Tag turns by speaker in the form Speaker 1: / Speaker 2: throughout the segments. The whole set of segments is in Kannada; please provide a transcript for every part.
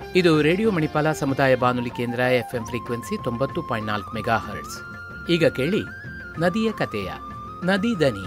Speaker 1: ಇದು ರೇಡಿಯೋ ಮಣಿಪಾಲ ಸಮುದಾಯ ಬಾನುಲಿ ಕೇಂದ್ರ ಎಫ್ಎಂ ಫ್ರೀಕ್ವೆನ್ಸಿ ತೊಂಬತ್ತು ಪಾಯಿಂಟ್ ನಾಲ್ಕು ಮೆಗಾ ಹರ್ಟ್ಸ್ ಈಗ ಕೇಳಿ ನದಿಯ ಕಥೆಯ ನದಿ ದನಿ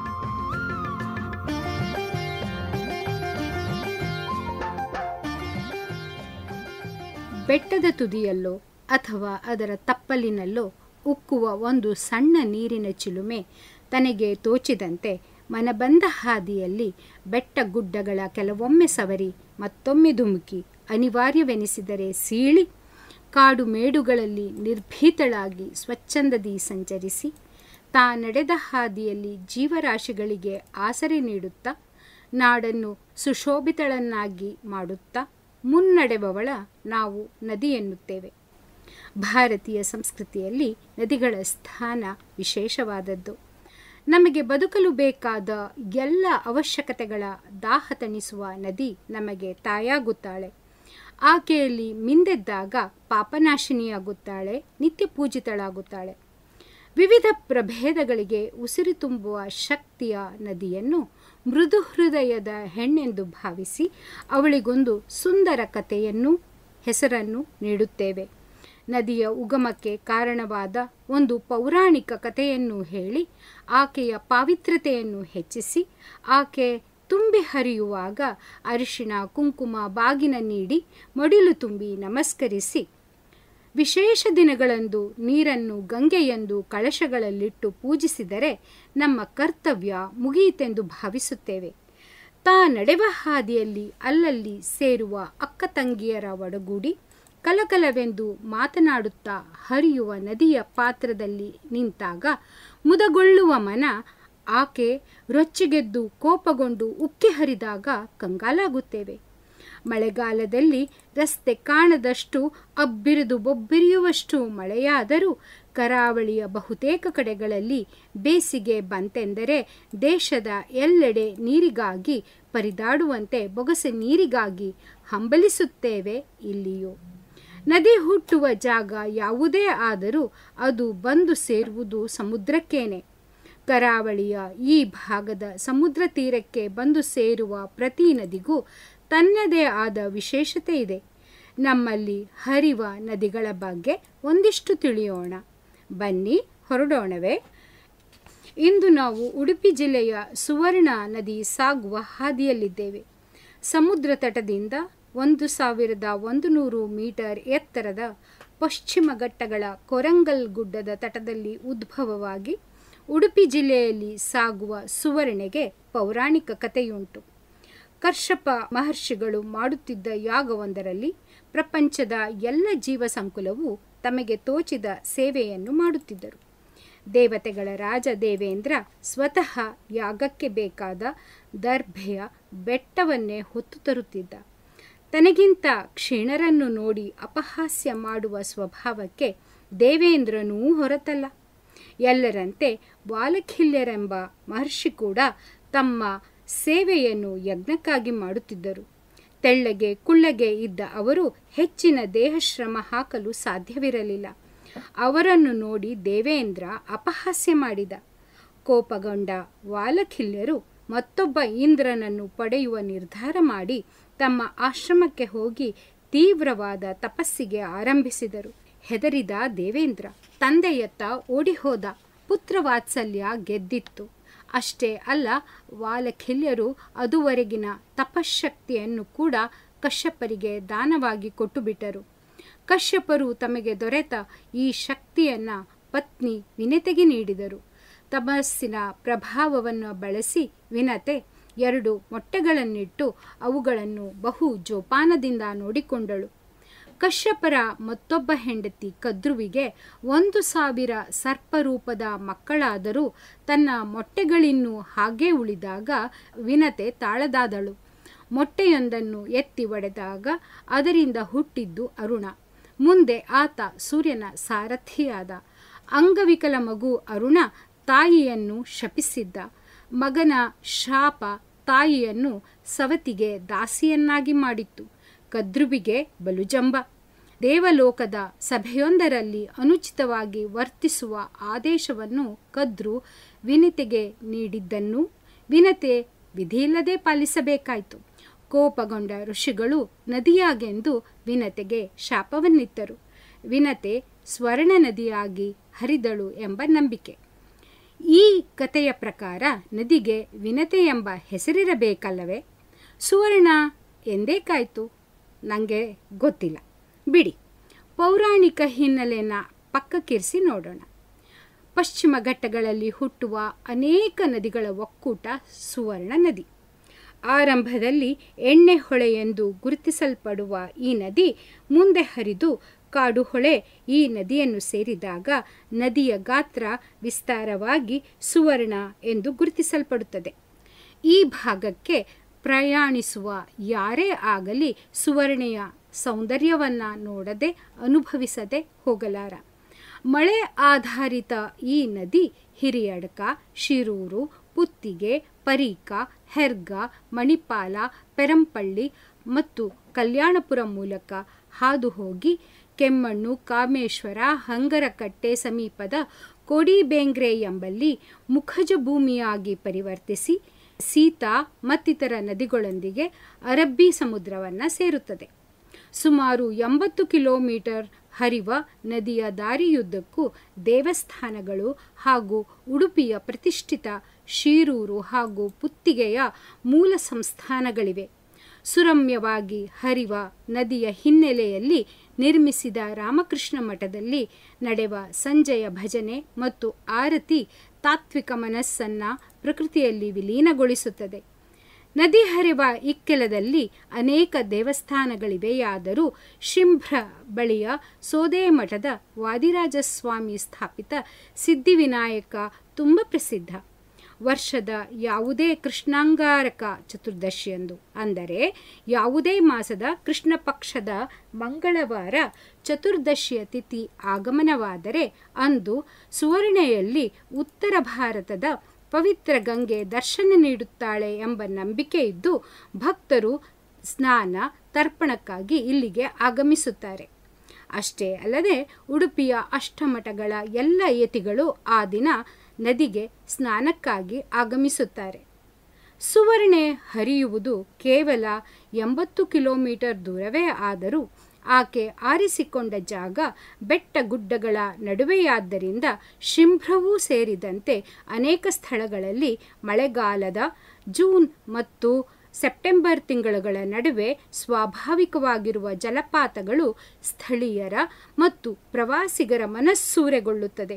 Speaker 2: ಬೆಟ್ಟದ ತುದಿಯಲ್ಲೋ ಅಥವಾ ಅದರ ತಪ್ಪಲಿನಲ್ಲೋ ಉಕ್ಕುವ ಒಂದು ಸಣ್ಣ ನೀರಿನ ಚಿಲುಮೆ ತನಗೆ ತೋಚಿದಂತೆ ಮನಬಂದ ಹಾದಿಯಲ್ಲಿ ಬೆಟ್ಟ ಗುಡ್ಡಗಳ ಕೆಲವೊಮ್ಮೆ ಸವರಿ ಮತ್ತೊಮ್ಮೆ ಧುಮುಕಿ ಅನಿವಾರ್ಯವೆನಿಸಿದರೆ ಸೀಳಿ ಕಾಡು ಮೇಡುಗಳಲ್ಲಿ ನಿರ್ಭೀತಳಾಗಿ ಸ್ವಚ್ಛಂದದಿ ಸಂಚರಿಸಿ ತಾ ನಡೆದ ಹಾದಿಯಲ್ಲಿ ಜೀವರಾಶಿಗಳಿಗೆ ಆಸರೆ ನೀಡುತ್ತಾ ನಾಡನ್ನು ಸುಶೋಭಿತಳನ್ನಾಗಿ ಮಾಡುತ್ತಾ ಮುನ್ನಡೆಬವಳ ನಾವು ನದಿ ಎನ್ನುತ್ತೇವೆ ಭಾರತೀಯ ಸಂಸ್ಕೃತಿಯಲ್ಲಿ ನದಿಗಳ ಸ್ಥಾನ ವಿಶೇಷವಾದದ್ದು ನಮಗೆ ಬದುಕಲು ಬೇಕಾದ ಎಲ್ಲ ಅವಶ್ಯಕತೆಗಳ ದಾಹ ತಣಿಸುವ ನದಿ ನಮಗೆ ತಾಯಾಗುತ್ತಾಳೆ ಆಕೆಯಲ್ಲಿ ಮಿಂದೆದ್ದಾಗ ಪಾಪನಾಶಿನಿಯಾಗುತ್ತಾಳೆ ನಿತ್ಯ ಪೂಜಿತಳಾಗುತ್ತಾಳೆ ವಿವಿಧ ಪ್ರಭೇದಗಳಿಗೆ ಉಸಿರು ತುಂಬುವ ಶಕ್ತಿಯ ನದಿಯನ್ನು ಮೃದು ಹೃದಯದ ಹೆಣ್ಣೆಂದು ಭಾವಿಸಿ ಅವಳಿಗೊಂದು ಸುಂದರ ಕಥೆಯನ್ನು ಹೆಸರನ್ನು ನೀಡುತ್ತೇವೆ ನದಿಯ ಉಗಮಕ್ಕೆ ಕಾರಣವಾದ ಒಂದು ಪೌರಾಣಿಕ ಕಥೆಯನ್ನು ಹೇಳಿ ಆಕೆಯ ಪಾವಿತ್ರ್ಯತೆಯನ್ನು ಹೆಚ್ಚಿಸಿ ಆಕೆ ತುಂಬಿ ಹರಿಯುವಾಗ ಅರಿಶಿಣ ಕುಂಕುಮ ಬಾಗಿನ ನೀಡಿ ಮಡಿಲು ತುಂಬಿ ನಮಸ್ಕರಿಸಿ ವಿಶೇಷ ದಿನಗಳಂದು ನೀರನ್ನು ಗಂಗೆಯೆಂದು ಕಳಶಗಳಲ್ಲಿಟ್ಟು ಪೂಜಿಸಿದರೆ ನಮ್ಮ ಕರ್ತವ್ಯ ಮುಗಿಯಿತೆಂದು ಭಾವಿಸುತ್ತೇವೆ ತಾ ನಡೆವ ಹಾದಿಯಲ್ಲಿ ಅಲ್ಲಲ್ಲಿ ಸೇರುವ ಅಕ್ಕ ತಂಗಿಯರ ಒಡಗೂಡಿ ಕಲಕಲವೆಂದು ಮಾತನಾಡುತ್ತಾ ಹರಿಯುವ ನದಿಯ ಪಾತ್ರದಲ್ಲಿ ನಿಂತಾಗ ಮುದಗೊಳ್ಳುವ ಮನ ಆಕೆ ರೊಚ್ಚಿಗೆದ್ದು ಕೋಪಗೊಂಡು ಉಕ್ಕಿ ಹರಿದಾಗ ಕಂಗಾಲಾಗುತ್ತೇವೆ ಮಳೆಗಾಲದಲ್ಲಿ ರಸ್ತೆ ಕಾಣದಷ್ಟು ಅಬ್ಬಿರಿದು ಬೊಬ್ಬಿರಿಯುವಷ್ಟು ಮಳೆಯಾದರೂ ಕರಾವಳಿಯ ಬಹುತೇಕ ಕಡೆಗಳಲ್ಲಿ ಬೇಸಿಗೆ ಬಂತೆಂದರೆ ದೇಶದ ಎಲ್ಲೆಡೆ ನೀರಿಗಾಗಿ ಪರಿದಾಡುವಂತೆ ಬೊಗಸೆ ನೀರಿಗಾಗಿ ಹಂಬಲಿಸುತ್ತೇವೆ ಇಲ್ಲಿಯೂ ನದಿ ಹುಟ್ಟುವ ಜಾಗ ಯಾವುದೇ ಆದರೂ ಅದು ಬಂದು ಸೇರುವುದು ಸಮುದ್ರಕ್ಕೇನೆ ಕರಾವಳಿಯ ಈ ಭಾಗದ ಸಮುದ್ರ ತೀರಕ್ಕೆ ಬಂದು ಸೇರುವ ಪ್ರತಿ ನದಿಗೂ ತನ್ನದೇ ಆದ ವಿಶೇಷತೆ ಇದೆ ನಮ್ಮಲ್ಲಿ ಹರಿವ ನದಿಗಳ ಬಗ್ಗೆ ಒಂದಿಷ್ಟು ತಿಳಿಯೋಣ ಬನ್ನಿ ಹೊರಡೋಣವೇ ಇಂದು ನಾವು ಉಡುಪಿ ಜಿಲ್ಲೆಯ ಸುವರ್ಣ ನದಿ ಸಾಗುವ ಹಾದಿಯಲ್ಲಿದ್ದೇವೆ ಸಮುದ್ರ ತಟದಿಂದ ಒಂದು ಸಾವಿರದ ಒಂದು ನೂರು ಮೀಟರ್ ಎತ್ತರದ ಪಶ್ಚಿಮ ಘಟ್ಟಗಳ ಕೊರಂಗಲ್ ಗುಡ್ಡದ ತಟದಲ್ಲಿ ಉದ್ಭವವಾಗಿ ಉಡುಪಿ ಜಿಲ್ಲೆಯಲ್ಲಿ ಸಾಗುವ ಸುವರ್ಣೆಗೆ ಪೌರಾಣಿಕ ಕಥೆಯುಂಟು ಕರ್ಷಪ ಮಹರ್ಷಿಗಳು ಮಾಡುತ್ತಿದ್ದ ಯಾಗವೊಂದರಲ್ಲಿ ಪ್ರಪಂಚದ ಎಲ್ಲ ಜೀವ ಸಂಕುಲವು ತಮಗೆ ತೋಚಿದ ಸೇವೆಯನ್ನು ಮಾಡುತ್ತಿದ್ದರು ದೇವತೆಗಳ ರಾಜ ದೇವೇಂದ್ರ ಸ್ವತಃ ಯಾಗಕ್ಕೆ ಬೇಕಾದ ದರ್ಭೆಯ ಬೆಟ್ಟವನ್ನೇ ಹೊತ್ತು ತರುತ್ತಿದ್ದ ತನಗಿಂತ ಕ್ಷೀಣರನ್ನು ನೋಡಿ ಅಪಹಾಸ್ಯ ಮಾಡುವ ಸ್ವಭಾವಕ್ಕೆ ದೇವೇಂದ್ರನೂ ಹೊರತಲ್ಲ ಎಲ್ಲರಂತೆ ವಾಲಖಿಲ್ಯರೆಂಬ ಮಹರ್ಷಿ ಕೂಡ ತಮ್ಮ ಸೇವೆಯನ್ನು ಯಜ್ಞಕ್ಕಾಗಿ ಮಾಡುತ್ತಿದ್ದರು ತೆಳ್ಳಗೆ ಕುಳ್ಳಗೆ ಇದ್ದ ಅವರು ಹೆಚ್ಚಿನ ದೇಹಶ್ರಮ ಹಾಕಲು ಸಾಧ್ಯವಿರಲಿಲ್ಲ ಅವರನ್ನು ನೋಡಿ ದೇವೇಂದ್ರ ಅಪಹಾಸ್ಯ ಮಾಡಿದ ಕೋಪಗೊಂಡ ವಾಲಖಿಲ್ಯರು ಮತ್ತೊಬ್ಬ ಇಂದ್ರನನ್ನು ಪಡೆಯುವ ನಿರ್ಧಾರ ಮಾಡಿ ತಮ್ಮ ಆಶ್ರಮಕ್ಕೆ ಹೋಗಿ ತೀವ್ರವಾದ ತಪಸ್ಸಿಗೆ ಆರಂಭಿಸಿದರು ಹೆದರಿದ ದೇವೇಂದ್ರ ತಂದೆಯತ್ತ ಓಡಿಹೋದ ಪುತ್ರವಾತ್ಸಲ್ಯ ಗೆದ್ದಿತ್ತು ಅಷ್ಟೇ ಅಲ್ಲ ವಾಲಖಿಲ್ಯರು ಅದುವರೆಗಿನ ತಪಶಕ್ತಿಯನ್ನು ಕೂಡ ಕಶ್ಯಪರಿಗೆ ದಾನವಾಗಿ ಕೊಟ್ಟುಬಿಟ್ಟರು ಕಶ್ಯಪರು ತಮಗೆ ದೊರೆತ ಈ ಶಕ್ತಿಯನ್ನು ಪತ್ನಿ ವಿನತೆಗೆ ನೀಡಿದರು ತಪಸ್ಸಿನ ಪ್ರಭಾವವನ್ನು ಬಳಸಿ ವಿನತೆ ಎರಡು ಮೊಟ್ಟೆಗಳನ್ನಿಟ್ಟು ಅವುಗಳನ್ನು ಬಹು ಜೋಪಾನದಿಂದ ನೋಡಿಕೊಂಡಳು ಕಶ್ಯಪರ ಮತ್ತೊಬ್ಬ ಹೆಂಡತಿ ಕದ್ರುವಿಗೆ ಒಂದು ಸಾವಿರ ಸರ್ಪರೂಪದ ಮಕ್ಕಳಾದರೂ ತನ್ನ ಮೊಟ್ಟೆಗಳಿನ್ನೂ ಹಾಗೇ ಉಳಿದಾಗ ವಿನತೆ ತಾಳದಾದಳು ಮೊಟ್ಟೆಯೊಂದನ್ನು ಎತ್ತಿ ಒಡೆದಾಗ ಅದರಿಂದ ಹುಟ್ಟಿದ್ದು ಅರುಣ ಮುಂದೆ ಆತ ಸೂರ್ಯನ ಸಾರಥಿಯಾದ ಅಂಗವಿಕಲ ಮಗು ಅರುಣ ತಾಯಿಯನ್ನು ಶಪಿಸಿದ್ದ ಮಗನ ಶಾಪ ತಾಯಿಯನ್ನು ಸವತಿಗೆ ದಾಸಿಯನ್ನಾಗಿ ಮಾಡಿತ್ತು ಕದ್ರುವಿಗೆ ಬಲುಜಂಬ ದೇವಲೋಕದ ಸಭೆಯೊಂದರಲ್ಲಿ ಅನುಚಿತವಾಗಿ ವರ್ತಿಸುವ ಆದೇಶವನ್ನು ಕದ್ರು ವಿನತೆಗೆ ನೀಡಿದ್ದನ್ನು ವಿನತೆ ವಿಧಿಯಿಲ್ಲದೆ ಪಾಲಿಸಬೇಕಾಯಿತು ಕೋಪಗೊಂಡ ಋಷಿಗಳು ನದಿಯಾಗೆಂದು ವಿನತೆಗೆ ಶಾಪವನ್ನಿತ್ತರು ವಿನತೆ ಸ್ವರ್ಣ ನದಿಯಾಗಿ ಹರಿದಳು ಎಂಬ ನಂಬಿಕೆ ಈ ಕಥೆಯ ಪ್ರಕಾರ ನದಿಗೆ ವಿನತೆ ಎಂಬ ಹೆಸರಿರಬೇಕಲ್ಲವೇ ಸುವರ್ಣ ಎಂದೇಕಾಯ್ತು ನನಗೆ ಗೊತ್ತಿಲ್ಲ ಬಿಡಿ ಪೌರಾಣಿಕ ಹಿನ್ನೆಲೆನ ಪಕ್ಕಕ್ಕಿರಿಸಿ ನೋಡೋಣ ಪಶ್ಚಿಮ ಘಟ್ಟಗಳಲ್ಲಿ ಹುಟ್ಟುವ ಅನೇಕ ನದಿಗಳ ಒಕ್ಕೂಟ ಸುವರ್ಣ ನದಿ ಆರಂಭದಲ್ಲಿ ಎಣ್ಣೆ ಹೊಳೆ ಎಂದು ಗುರುತಿಸಲ್ಪಡುವ ಈ ನದಿ ಮುಂದೆ ಹರಿದು ಕಾಡುಹೊಳೆ ಈ ನದಿಯನ್ನು ಸೇರಿದಾಗ ನದಿಯ ಗಾತ್ರ ವಿಸ್ತಾರವಾಗಿ ಸುವರ್ಣ ಎಂದು ಗುರುತಿಸಲ್ಪಡುತ್ತದೆ ಈ ಭಾಗಕ್ಕೆ ಪ್ರಯಾಣಿಸುವ ಯಾರೇ ಆಗಲಿ ಸುವರ್ಣೆಯ ಸೌಂದರ್ಯವನ್ನು ನೋಡದೆ ಅನುಭವಿಸದೆ ಹೋಗಲಾರ ಮಳೆ ಆಧಾರಿತ ಈ ನದಿ ಹಿರಿಯಡ್ಕ ಶಿರೂರು ಪುತ್ತಿಗೆ ಪರೀಕ ಹೆರ್ಗ ಮಣಿಪಾಲ ಪೆರಂಪಳ್ಳಿ ಮತ್ತು ಕಲ್ಯಾಣಪುರ ಮೂಲಕ ಹಾದು ಹೋಗಿ ಕೆಮ್ಮಣ್ಣು ಕಾಮೇಶ್ವರ ಹಂಗರಕಟ್ಟೆ ಸಮೀಪದ ಕೋಡಿಬೇಂಗ್ರೆ ಎಂಬಲ್ಲಿ ಮುಖಜ ಭೂಮಿಯಾಗಿ ಪರಿವರ್ತಿಸಿ ಸೀತಾ ಮತ್ತಿತರ ನದಿಗಳೊಂದಿಗೆ ಅರಬ್ಬಿ ಸಮುದ್ರವನ್ನು ಸೇರುತ್ತದೆ ಸುಮಾರು ಎಂಬತ್ತು ಕಿಲೋಮೀಟರ್ ಹರಿವ ನದಿಯ ದಾರಿಯುದ್ದಕ್ಕೂ ದೇವಸ್ಥಾನಗಳು ಹಾಗೂ ಉಡುಪಿಯ ಪ್ರತಿಷ್ಠಿತ ಶೀರೂರು ಹಾಗೂ ಪುತ್ತಿಗೆಯ ಮೂಲ ಸಂಸ್ಥಾನಗಳಿವೆ ಸುರಮ್ಯವಾಗಿ ಹರಿವ ನದಿಯ ಹಿನ್ನೆಲೆಯಲ್ಲಿ ನಿರ್ಮಿಸಿದ ರಾಮಕೃಷ್ಣ ಮಠದಲ್ಲಿ ನಡೆವ ಸಂಜೆಯ ಭಜನೆ ಮತ್ತು ಆರತಿ ತಾತ್ವಿಕ ಮನಸ್ಸನ್ನು ಪ್ರಕೃತಿಯಲ್ಲಿ ವಿಲೀನಗೊಳಿಸುತ್ತದೆ ನದಿ ಹರಿವ ಇಕ್ಕೆಲದಲ್ಲಿ ಅನೇಕ ದೇವಸ್ಥಾನಗಳಿವೆಯಾದರೂ ಶಿಂಭ್ರ ಬಳಿಯ ಸೋದೆ ಮಠದ ವಾದಿರಾಜಸ್ವಾಮಿ ಸ್ಥಾಪಿತ ಸಿದ್ಧಿವಿನಾಯಕ ತುಂಬ ಪ್ರಸಿದ್ಧ ವರ್ಷದ ಯಾವುದೇ ಕೃಷ್ಣಾಂಗಾರಕ ಚತುರ್ದಶಿಯಂದು ಅಂದರೆ ಯಾವುದೇ ಮಾಸದ ಕೃಷ್ಣ ಪಕ್ಷದ ಮಂಗಳವಾರ ಚತುರ್ದಶಿಯ ತಿಥಿ ಆಗಮನವಾದರೆ ಅಂದು ಸುವರ್ಣೆಯಲ್ಲಿ ಉತ್ತರ ಭಾರತದ ಪವಿತ್ರ ಗಂಗೆ ದರ್ಶನ ನೀಡುತ್ತಾಳೆ ಎಂಬ ನಂಬಿಕೆ ಇದ್ದು ಭಕ್ತರು ಸ್ನಾನ ತರ್ಪಣಕ್ಕಾಗಿ ಇಲ್ಲಿಗೆ ಆಗಮಿಸುತ್ತಾರೆ ಅಷ್ಟೇ ಅಲ್ಲದೆ ಉಡುಪಿಯ ಅಷ್ಟಮಠಗಳ ಎಲ್ಲ ಯತಿಗಳು ಆ ದಿನ ನದಿಗೆ ಸ್ನಾನಕ್ಕಾಗಿ ಆಗಮಿಸುತ್ತಾರೆ ಸುವರ್ಣೆ ಹರಿಯುವುದು ಕೇವಲ ಎಂಬತ್ತು ಕಿಲೋಮೀಟರ್ ದೂರವೇ ಆದರೂ ಆಕೆ ಆರಿಸಿಕೊಂಡ ಜಾಗ ಬೆಟ್ಟ ಗುಡ್ಡಗಳ ನಡುವೆಯಾದ್ದರಿಂದ ಶಿಂಭ್ರವೂ ಸೇರಿದಂತೆ ಅನೇಕ ಸ್ಥಳಗಳಲ್ಲಿ ಮಳೆಗಾಲದ ಜೂನ್ ಮತ್ತು ಸೆಪ್ಟೆಂಬರ್ ತಿಂಗಳುಗಳ ನಡುವೆ ಸ್ವಾಭಾವಿಕವಾಗಿರುವ ಜಲಪಾತಗಳು ಸ್ಥಳೀಯರ ಮತ್ತು ಪ್ರವಾಸಿಗರ ಮನಸ್ಸೂರೆಗೊಳ್ಳುತ್ತದೆ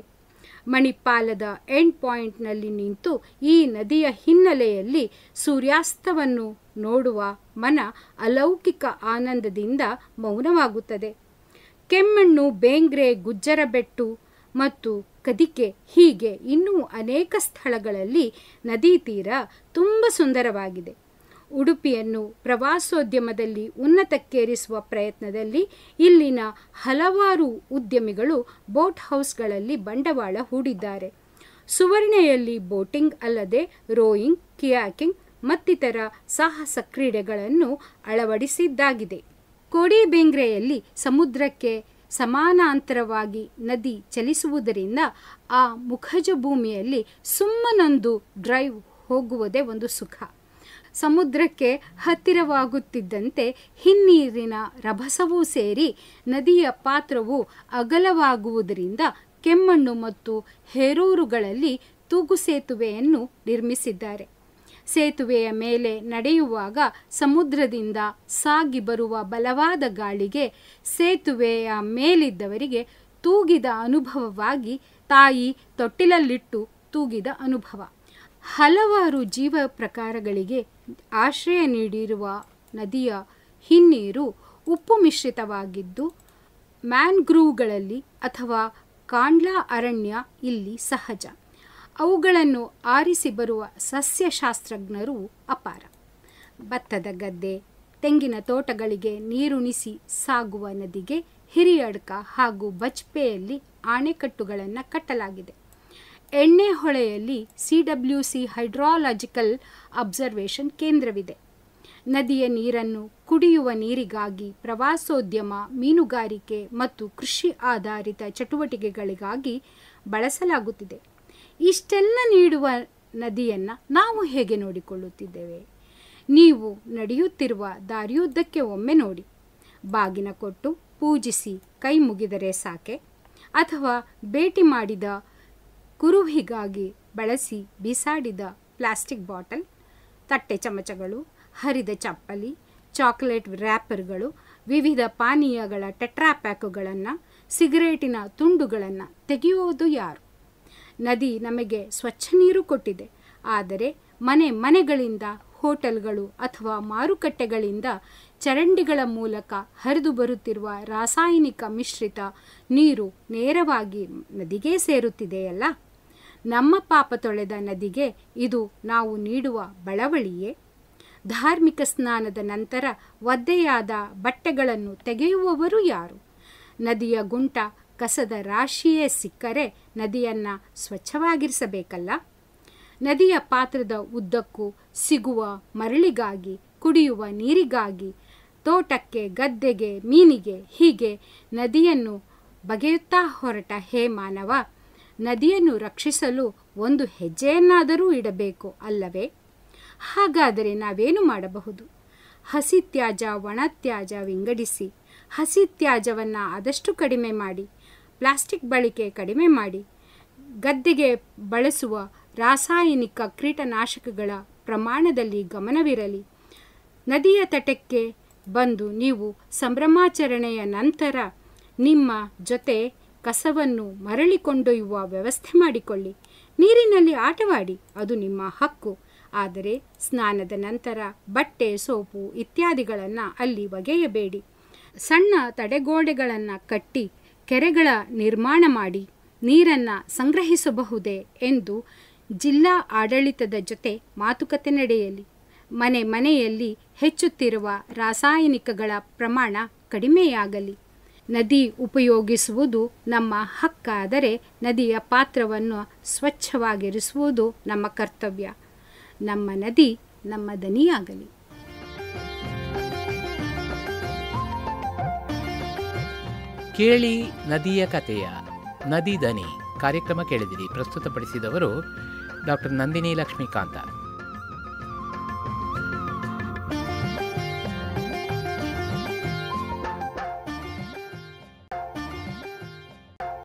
Speaker 2: ಮಣಿಪಾಲದ ಎಂಡ್ ಪಾಯಿಂಟ್ನಲ್ಲಿ ನಿಂತು ಈ ನದಿಯ ಹಿನ್ನೆಲೆಯಲ್ಲಿ ಸೂರ್ಯಾಸ್ತವನ್ನು ನೋಡುವ ಮನ ಅಲೌಕಿಕ ಆನಂದದಿಂದ ಮೌನವಾಗುತ್ತದೆ ಕೆಮ್ಮಣ್ಣು ಬೇಂಗ್ರೆ ಗುಜ್ಜರಬೆಟ್ಟು ಮತ್ತು ಕದಿಕೆ ಹೀಗೆ ಇನ್ನೂ ಅನೇಕ ಸ್ಥಳಗಳಲ್ಲಿ ನದಿ ತೀರ ತುಂಬ ಸುಂದರವಾಗಿದೆ ಉಡುಪಿಯನ್ನು ಪ್ರವಾಸೋದ್ಯಮದಲ್ಲಿ ಉನ್ನತಕ್ಕೇರಿಸುವ ಪ್ರಯತ್ನದಲ್ಲಿ ಇಲ್ಲಿನ ಹಲವಾರು ಉದ್ಯಮಿಗಳು ಬೋಟ್ ಹೌಸ್ಗಳಲ್ಲಿ ಬಂಡವಾಳ ಹೂಡಿದ್ದಾರೆ ಸುವರ್ಣೆಯಲ್ಲಿ ಬೋಟಿಂಗ್ ಅಲ್ಲದೆ ರೋಯಿಂಗ್ ಕಿಯಾಕಿಂಗ್ ಮತ್ತಿತರ ಸಾಹಸ ಕ್ರೀಡೆಗಳನ್ನು ಅಳವಡಿಸಿದ್ದಾಗಿದೆ ಕೋಡಿಬೇಂಗ್ರೆಯಲ್ಲಿ ಸಮುದ್ರಕ್ಕೆ ಸಮಾನಾಂತರವಾಗಿ ನದಿ ಚಲಿಸುವುದರಿಂದ ಆ ಮುಖಜ ಭೂಮಿಯಲ್ಲಿ ಸುಮ್ಮನೊಂದು ಡ್ರೈವ್ ಹೋಗುವುದೇ ಒಂದು ಸುಖ ಸಮುದ್ರಕ್ಕೆ ಹತ್ತಿರವಾಗುತ್ತಿದ್ದಂತೆ ಹಿನ್ನೀರಿನ ರಭಸವೂ ಸೇರಿ ನದಿಯ ಪಾತ್ರವು ಅಗಲವಾಗುವುದರಿಂದ ಕೆಮ್ಮಣ್ಣು ಮತ್ತು ಹೇರೂರುಗಳಲ್ಲಿ ತೂಗು ಸೇತುವೆಯನ್ನು ನಿರ್ಮಿಸಿದ್ದಾರೆ ಸೇತುವೆಯ ಮೇಲೆ ನಡೆಯುವಾಗ ಸಮುದ್ರದಿಂದ ಸಾಗಿ ಬರುವ ಬಲವಾದ ಗಾಳಿಗೆ ಸೇತುವೆಯ ಮೇಲಿದ್ದವರಿಗೆ ತೂಗಿದ ಅನುಭವವಾಗಿ ತಾಯಿ ತೊಟ್ಟಿಲಲ್ಲಿಟ್ಟು ತೂಗಿದ ಅನುಭವ ಹಲವಾರು ಜೀವ ಪ್ರಕಾರಗಳಿಗೆ ಆಶ್ರಯ ನೀಡಿರುವ ನದಿಯ ಹಿನ್ನೀರು ಉಪ್ಪು ಮಿಶ್ರಿತವಾಗಿದ್ದು ಮ್ಯಾನ್ಗ್ರೂವ್ಗಳಲ್ಲಿ ಅಥವಾ ಕಾಂಡ್ಲಾ ಅರಣ್ಯ ಇಲ್ಲಿ ಸಹಜ ಅವುಗಳನ್ನು ಆರಿಸಿ ಬರುವ ಸಸ್ಯಶಾಸ್ತ್ರಜ್ಞರು ಅಪಾರ ಭತ್ತದ ಗದ್ದೆ ತೆಂಗಿನ ತೋಟಗಳಿಗೆ ನೀರುಣಿಸಿ ಸಾಗುವ ನದಿಗೆ ಹಿರಿಯಡ್ಕ ಹಾಗೂ ಬಜ್ಪೆಯಲ್ಲಿ ಆಣೆಕಟ್ಟುಗಳನ್ನು ಕಟ್ಟಲಾಗಿದೆ ಎಣ್ಣೆ ಹೊಳೆಯಲ್ಲಿ C W C hydrological observation ಕೇಂದ್ರವಿದೆ ನದಿಯ ನೀರನ್ನು ಕುಡಿಯುವ ನೀರಿಗಾಗಿ ಪ್ರವಾಸೋದ್ಯಮ ಮೀನುಗಾರಿಕೆ ಮತ್ತು ಕೃಷಿ ಆಧಾರಿತ ಚಟುವಟಿಕೆಗಳಿಗಾಗಿ ಬಳಸಲಾಗುತ್ತಿದೆ ಇಷ್ಟೆಲ್ಲ ನೀಡುವ ನದಿಯನ್ನು ನಾವು ಹೇಗೆ ನೋಡಿಕೊಳ್ಳುತ್ತಿದ್ದೇವೆ ನೀವು ನಡೆಯುತ್ತಿರುವ ದಾರಿಯುದ್ದಕ್ಕೆ ಒಮ್ಮೆ ನೋಡಿ ಬಾಗಿನ ಕೊಟ್ಟು ಪೂಜಿಸಿ ಕೈ ಮುಗಿದರೆ ಸಾಕೆ ಅಥವಾ ಭೇಟಿ ಮಾಡಿದ ಕುರುಹಿಗಾಗಿ ಬಳಸಿ ಬೀಸಾಡಿದ ಪ್ಲಾಸ್ಟಿಕ್ ಬಾಟಲ್ ತಟ್ಟೆ ಚಮಚಗಳು ಹರಿದ ಚಪ್ಪಲಿ ಚಾಕೊಲೇಟ್ ರ್ಯಾಪರ್ಗಳು ವಿವಿಧ ಪಾನೀಯಗಳ ಟೆಟ್ರಾ ಪ್ಯಾಕುಗಳನ್ನು ಸಿಗರೇಟಿನ ತುಂಡುಗಳನ್ನು ತೆಗೆಯುವುದು ಯಾರು ನದಿ ನಮಗೆ ಸ್ವಚ್ಛ ನೀರು ಕೊಟ್ಟಿದೆ ಆದರೆ ಮನೆ ಮನೆಗಳಿಂದ ಹೋಟೆಲ್ಗಳು ಅಥವಾ ಮಾರುಕಟ್ಟೆಗಳಿಂದ ಚರಂಡಿಗಳ ಮೂಲಕ ಹರಿದು ಬರುತ್ತಿರುವ ರಾಸಾಯನಿಕ ಮಿಶ್ರಿತ ನೀರು ನೇರವಾಗಿ ನದಿಗೆ ಸೇರುತ್ತಿದೆಯಲ್ಲ ನಮ್ಮ ಪಾಪ ತೊಳೆದ ನದಿಗೆ ಇದು ನಾವು ನೀಡುವ ಬಳವಳಿಯೇ ಧಾರ್ಮಿಕ ಸ್ನಾನದ ನಂತರ ಒದ್ದೆಯಾದ ಬಟ್ಟೆಗಳನ್ನು ತೆಗೆಯುವವರು ಯಾರು ನದಿಯ ಗುಂಟ ಕಸದ ರಾಶಿಯೇ ಸಿಕ್ಕರೆ ನದಿಯನ್ನು ಸ್ವಚ್ಛವಾಗಿರಿಸಬೇಕಲ್ಲ ನದಿಯ ಪಾತ್ರದ ಉದ್ದಕ್ಕೂ ಸಿಗುವ ಮರಳಿಗಾಗಿ ಕುಡಿಯುವ ನೀರಿಗಾಗಿ ತೋಟಕ್ಕೆ ಗದ್ದೆಗೆ ಮೀನಿಗೆ ಹೀಗೆ ನದಿಯನ್ನು ಬಗೆಯುತ್ತಾ ಹೊರಟ ಹೇ ಮಾನವ ನದಿಯನ್ನು ರಕ್ಷಿಸಲು ಒಂದು ಹೆಜ್ಜೆಯನ್ನಾದರೂ ಇಡಬೇಕು ಅಲ್ಲವೇ ಹಾಗಾದರೆ ನಾವೇನು ಮಾಡಬಹುದು ಹಸಿ ತ್ಯಾಜ್ಯ ಒಣ ತ್ಯಾಜ್ಯ ವಿಂಗಡಿಸಿ ಹಸಿ ತ್ಯಾಜ್ಯವನ್ನು ಆದಷ್ಟು ಕಡಿಮೆ ಮಾಡಿ ಪ್ಲಾಸ್ಟಿಕ್ ಬಳಕೆ ಕಡಿಮೆ ಮಾಡಿ ಗದ್ದೆಗೆ ಬಳಸುವ ರಾಸಾಯನಿಕ ಕೀಟನಾಶಕಗಳ ಪ್ರಮಾಣದಲ್ಲಿ ಗಮನವಿರಲಿ ನದಿಯ ತಟಕ್ಕೆ ಬಂದು ನೀವು ಸಂಭ್ರಮಾಚರಣೆಯ ನಂತರ ನಿಮ್ಮ ಜೊತೆ ಕಸವನ್ನು ಮರಳಿ ಕೊಂಡೊಯ್ಯುವ ವ್ಯವಸ್ಥೆ ಮಾಡಿಕೊಳ್ಳಿ ನೀರಿನಲ್ಲಿ ಆಟವಾಡಿ ಅದು ನಿಮ್ಮ ಹಕ್ಕು ಆದರೆ ಸ್ನಾನದ ನಂತರ ಬಟ್ಟೆ ಸೋಪು ಇತ್ಯಾದಿಗಳನ್ನು ಅಲ್ಲಿ ಒಗೆಯಬೇಡಿ ಸಣ್ಣ ತಡೆಗೋಡೆಗಳನ್ನು ಕಟ್ಟಿ ಕೆರೆಗಳ ನಿರ್ಮಾಣ ಮಾಡಿ ನೀರನ್ನು ಸಂಗ್ರಹಿಸಬಹುದೇ ಎಂದು ಜಿಲ್ಲಾ ಆಡಳಿತದ ಜೊತೆ ಮಾತುಕತೆ ನಡೆಯಲಿ ಮನೆ ಮನೆಯಲ್ಲಿ ಹೆಚ್ಚುತ್ತಿರುವ ರಾಸಾಯನಿಕಗಳ ಪ್ರಮಾಣ ಕಡಿಮೆಯಾಗಲಿ ನದಿ ಉಪಯೋಗಿಸುವುದು ನಮ್ಮ ಹಕ್ಕಾದರೆ ನದಿಯ ಪಾತ್ರವನ್ನು ಸ್ವಚ್ಛವಾಗಿರಿಸುವುದು ನಮ್ಮ ಕರ್ತವ್ಯ ನಮ್ಮ ನದಿ ನಮ್ಮ ದನಿಯಾಗಲಿ
Speaker 1: ಕೇಳಿ ನದಿಯ ಕಥೆಯ ನದಿ ದನಿ ಕಾರ್ಯಕ್ರಮ ಕೇಳಿದಿರಿ ಪ್ರಸ್ತುತಪಡಿಸಿದವರು ಡಾಕ್ಟರ್ ನಂದಿನಿ ಲಕ್ಷ್ಮೀಕಾಂತ